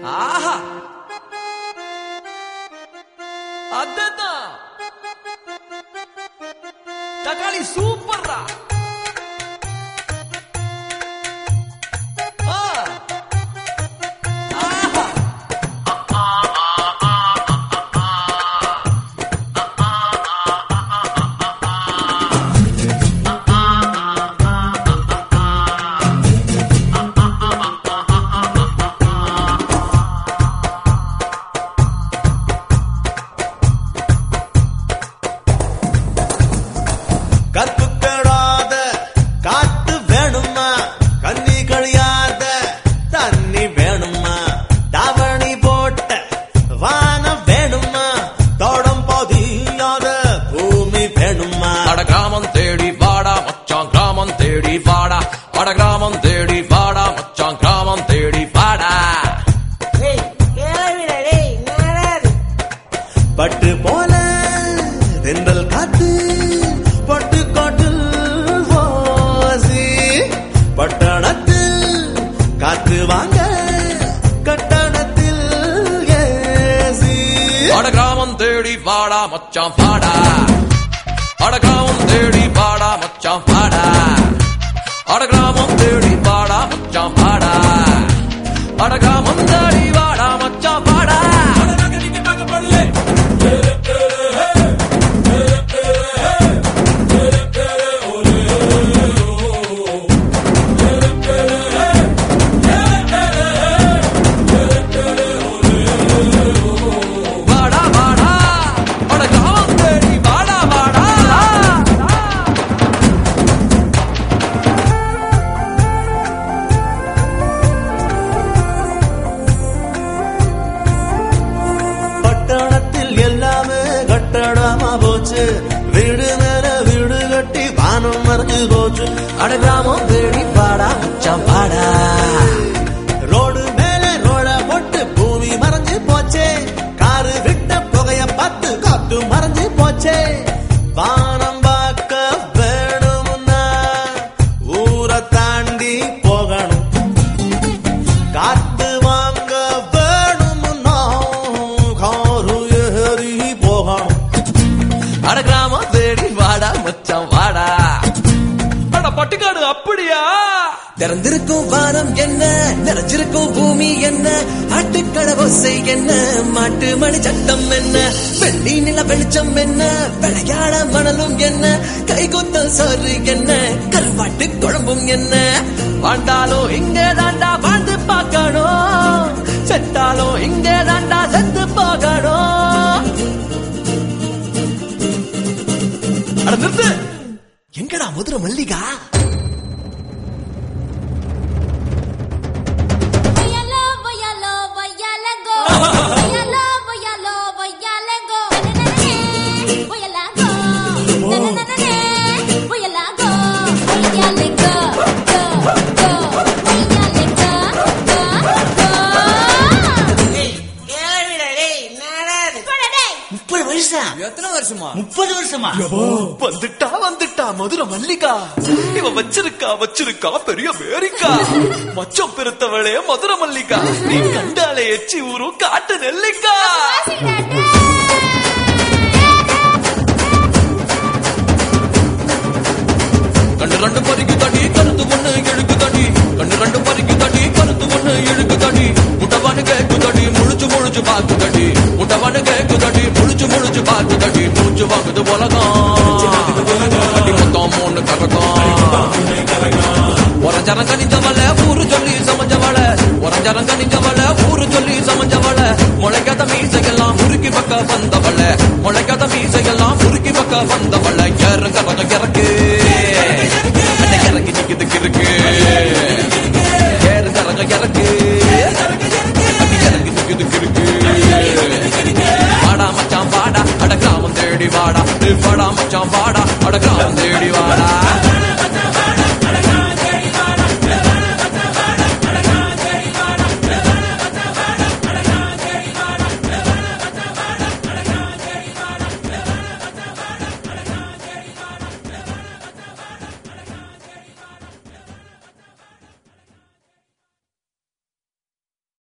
ஆஹா அதுதான் தக்காளி சூப்பர்ரா ஆ. ஆஹா. கற்பு கெடாத காட்டு வேணுமா கண்ணி கழியாத தண்ணி வேணுமா தாவணி போட்ட வானம் வேணுமா தோடம் பதியாத பூமி வேணுமா அட கிராமம் தேடி வாடா மச்சான் கிராமம் தேடி வாடா அட கிராமம் தேடி வாடா மச்சான் கிராமம் தேடி வாடா டேய் கேளவிடா டேய் என்னடா இது? பட்டு போல தென்றல் காத்து பட்டு காட்டில் வாசி பட்டணத்தில் காத்து வாங்க கட்டணத்தில் ஏசி அட கிராமம் தேடி வாடா மச்சான் வாடா அட கிராமம் தேடி வாடா மச்சான் வாடா அட கிராமம் தேடி வாடா மச்சான் வாடா அட கிராமம் தேடி வாடா மச்சான் வாடா வாடா வாடா அட கிராமம் தேடி வாடா வாடா பட்டணத்தில் எல்லாமே கட்டடமா போச்சு வீடு மேல வீடு கட்டி வானம் மறைஞ்சு போச்சு அட கிராமம் தேடி வாடா மச்சான் வாடா ரோடு மேல ரோட போட்டு பூமி மறைஞ்சு போச்சே காரு விட்ட புகைய பார்த்து காத்து மறைஞ்சு போச்சே வானம் பார்க்க வேணும்னா ஊரை தாண்டி போகணும் காத்து வாங்க வேணும்னா காரு ஏறி போகணும் அட கிராமம் தேடி வாடா மச்சான் வாடா அட பட்டுக்காடு அப்படியா திறந்திருக்கும் வானம் என்ன நிறைஞ்சிருக்கும் பூமி என்ன ஆட்டுக்கடை ஓசை என்ன மாட்டு மணி சத்தம் என்ன வெள்ளி நில வெளிச்சம் என்ன விளையாட மணலும் என்ன கைகொத்த சோறு என்ன கருவாட்டு குழம்பும் என்ன வாழ்ந்தாலும் இங்கே தாண்டா வாழ்ந்து பார்க்கணும் செத்தாலும் இங்கே தாண்டா செத்து போகணும் அட நிறுத்து எங்கடா Madurai Mallika Vayalo, vayalo, vayalango. Vayalo, vayalo, vayalango. Na-na-na-na-na, vayalango. Na-na-na-na-na, vayalango. Vayalango, go, go. Vayalango, go, go. டேய் கேளவிடா டேய் என்னடா இது? போடா டேய். முப்பது வருஷம் எத்தனை வருஷமா முப்பது வருஷமா வந்துட்டா வந்துட்டா மதுரை மல்லிகா இவ வச்சிருக்கா வச்சிருக்கா பெரிய அமெரிக்கா மச்சம் பெருத்தவளே மதுரை மல்லிகா நீ கண்டாலே எச்சி ஊரும் காட்டு நெல்லிக்கா வாசிடா டேய். கண்ணு ரெண்டு பறிக்கு தடி கருத்து ஒண்ணு இழுக்கு தடி கண்ணு ரெண்டு பறிக்கு தடி கருத்து ஒண்ணு இழுக்கு தடி முட்டவானு கேக்கு தடி முழிச்சு முழிச்சு பாக்கு தடி முட்டவானு கேக்கு தடி முழிச்சு முழிச்சு பாக்கு தடி மூச்சு வாங்குது உலகம் அடி மொத்தம் மூணு கரகம் உரஞ்சரம் கனிஞ்சவள ஊரு சொல்லி சமைஞ்சவள உரஞ்சரம் கனிஞ்சவள ஊரு சொல்லி சமைஞ்சவள முளைக்காத மீசையெல்லாம் முறுக்கி பக்க வந்தவள முளைக்காத மீசையெல்லாம் முறுக்கி பக்க வந்தவள இறங்க கொஞ்சம் இறக்கு அட இறங்கி நிக்குது கிறுக்கு ஏறுங்க ரங்க இறக்கு அடி இறங்கி நிக்குது கிறுக்கு வாடா மச்சான் வாடா அட கிராமம் தேடி வாடா வாடா மச்சான் வாடா அட கிராமம் தேடி வாடா